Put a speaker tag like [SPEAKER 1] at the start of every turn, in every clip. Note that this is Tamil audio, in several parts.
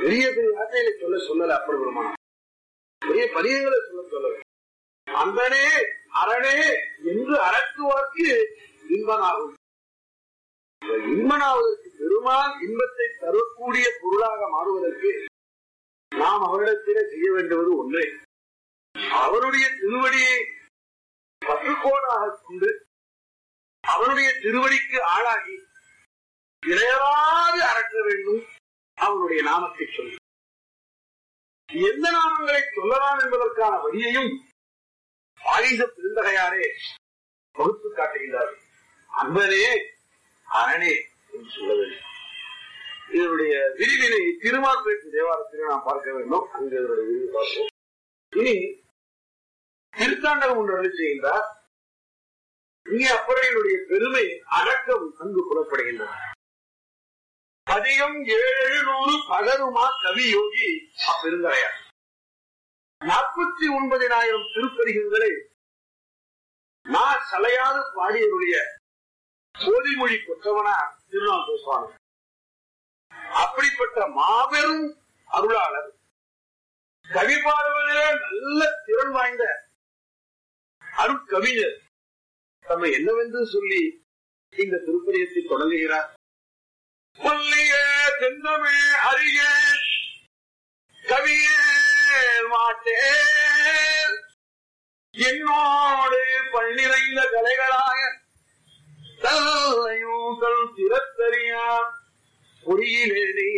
[SPEAKER 1] பெரிய பெரிய வார்த்தைகளை சொல்ல சொல்லல அப்படி பெருமானம் பெரிய பதியங்களை சொல்ல சொல்லல அந்தனே அரணே என்று அரற்றுவார்க்கு இன்பனாகும் இன்பனாவதற்கு பெருமான் இன்பத்தை தரக்கூடிய பொருளாக மாறுவதற்கு நாம் அவரிடத்திலே செய்ய வேண்டுவது ஒன்றே அவருடைய திருவடியை பற்றுக்கோடாக கொண்டு அவனுடைய திருவடிக்கு ஆளாகி இளையராது அறக்க வேண்டும் அவனுடைய நாமத்தை சொல்லி எந்த நாமங்களை சொல்லலாம் என்பதற்கான வழியையும் ஆயுத பெருந்தகையாரே வகுத்து காட்டுகின்றார் அன்பனே அரணே என்று சொல்ல வேண்டும் இதனுடைய விரிவினை திருமார்பேட்டு தேவாரத்திலே நாம் பார்க்க வேண்டும் அங்கு இதனுடைய விரிவு பார்ப்போம் இனி திருத்தாண்டகம் ஒன்று அருள் செய்கின்றார் இங்கே அப்பறையினுடைய பெருமை அடக்கம் அங்கு புலப்படுகின்றன அதிகம் ஏழு நூறு பகருமா கவி யோகி அப்பெருந்தரையார் நாற்பத்தி ஒன்பதினாயிரம் திருப்பதிகங்களை நான் சலையாது பாடியவருடைய மொழி கொற்றவனா திருநாள் சுவாமி அப்படிப்பட்ட மாபெரும் அருளாளர் கவி பாடுவதிலே நல்ல திறன் வாய்ந்த அருட்கவிஞர் தம்மை என்னவென்று சொல்லி இந்த திருப்பதியத்தை தொடங்குகிறார் சொல்லிய செந்தமிழ் அறிய கவியே மாட்டேன் என்னோடு பள்ளிறைந்த கலைகளாய தலையூக்கள் திறத்தறியான் பொறியிலே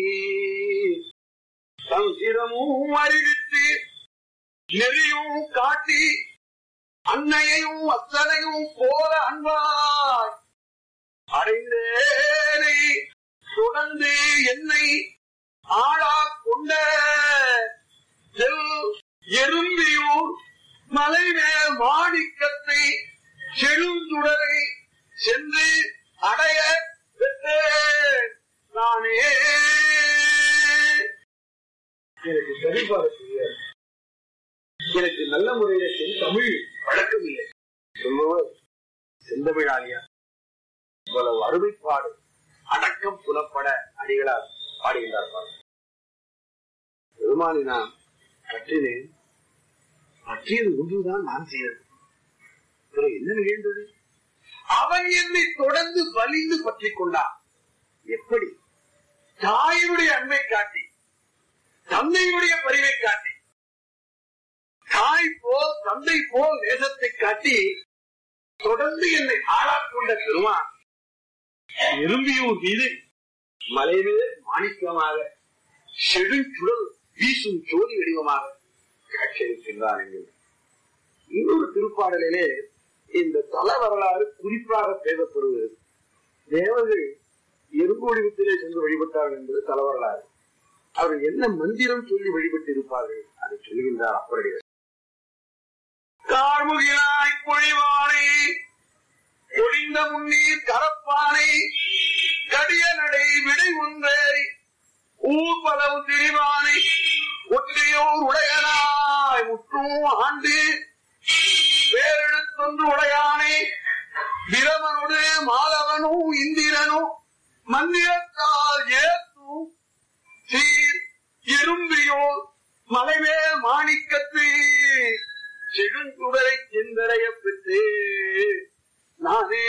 [SPEAKER 1] தன் சிரமும் அறிவித்து நெறியும் காட்டி அன்னையையும் அத்தனையும் போல அன்பாய் அடைந்தேனை தொடர்ந்து என்னை ஆளா கொண்ட செல் எறும்பியூர் மலைமேல் மாணிக்கத்தை செழுந்துடரை சென்று அடைய பெற்றேன் நானே எனக்கு சரிபார தெரியாது எனக்கு நல்ல முறையில சென் தமிழ் வழக்கம் இல்லை சொல்லுவர் செந்தமிழாலியா இவ்வளவு அருமைப்பாடு அடக்கம் புலப்பட அடிகளால் பாடுகின்றார் பாருங்க. பெருமானை நான் கற்றினேன் பற்றியது ஒன்றுதான் நான் செய்தது பிறகு என்ன நிகழ்ந்தது அவன் என்னை தொடர்ந்து வலிந்து பற்றிக் கொண்டான் எப்படி தாயினுடைய அன்பை காட்டி தந்தையுடைய பரிவை காட்டி தாய் போல் தந்தை போல் நேசத்தை காட்டி தொடர்ந்து என்னை ஆளாக்கொண்ட பெருமான் எறும்பியூர் மீது மலையிலே மாணிக்கமாக செழுஞ்சுடல் வீசும் ஜோதி வடிவமாக காட்சியளிக்கின்றார் என்கிறது இன்னொரு திருப்பாடலிலே இந்த தல வரலாறு குறிப்பாக பேசப்படுவது தேவர்கள் எறும்பு வடிவத்திலே சென்று வழிபட்டார்கள் என்பது தல வரலாறு அவர்கள் என்ன மந்திரம் சொல்லி வழிபட்டு இருப்பார்கள் அதை சொல்கின்றார் அப்படியே கார்முகிலாய் பொழிவானை ஒளிந்த முன்னீர் கரப்பானை கடிய நடை விடை ஒன்றேறி ஊர் பலவு திரிவானை ஒற்றையோர் உடையனாய் முற்றும் ஆண்டு பேரெழுத்தொன்று உடையானே பிரமனோடு மாலவனும் இந்திரனும் மந்திரத்தால் ஏத்தும் சீர் எறும்பியோர் மலைமேல் மாணிக்கத்து செழுந்துடரை செந்தரைய பெற்று நானே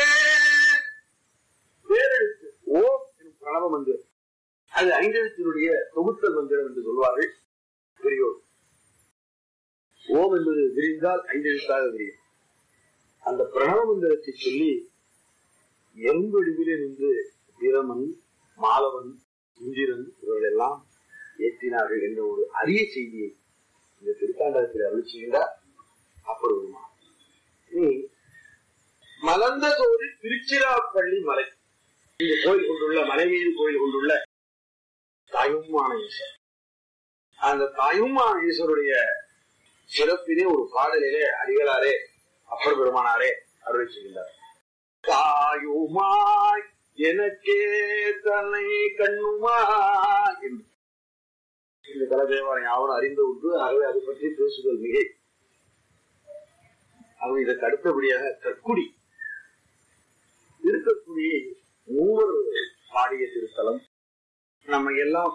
[SPEAKER 1] பேரெழுத்து ஓம் எனும் பிரணவ மந்திரம் அது ஐந்தெழுத்தினுடைய தொகுத்தல் மந்திரம் என்று சொல்வார்கள் பெரியோர் ஓம் என்பது விரிந்தால் ஐந்தெழுத்தாக விரியும் அந்த பிரணவ மந்திரத்தை சொல்லி எறும்படிவிலே நின்று வீரமன் மாலவன் இந்திரன் இவர்கள் எல்லாம் ஏற்றினார்கள் என்ற ஒரு அரிய செய்தியை இந்த திருத்தாண்டகத்தில் அருள் செய்கின்றார் அப்பொழுதுமா இனி மலர்ந்த சோதி திருச்சிராப்பள்ளி மலை இந்த கோயில் கொண்டுள்ள மலை மீது கோயில் கொண்டுள்ள தாயுமான ஈஸ்வர் அந்த தாயுமான ஈஸ்வருடைய சிறப்பிலே ஒரு பாடலிலே அடிகளாரே அப்பர் பெருமானாரே அருளை செய்கின்றார் தாயுமாய் எனக்கே தன்னை கண்ணுமாய் என்று இந்த கலதேவானை யாவரும் அறிந்த ஒன்று ஆகவே அது பற்றி பேசுதல் மிகை அவன் இதற்கு அடுத்தபடியாக கற்குடி இருக்கக்கூடிய மூவர் பாடிய திருத்தலம் நம்ம எல்லாம்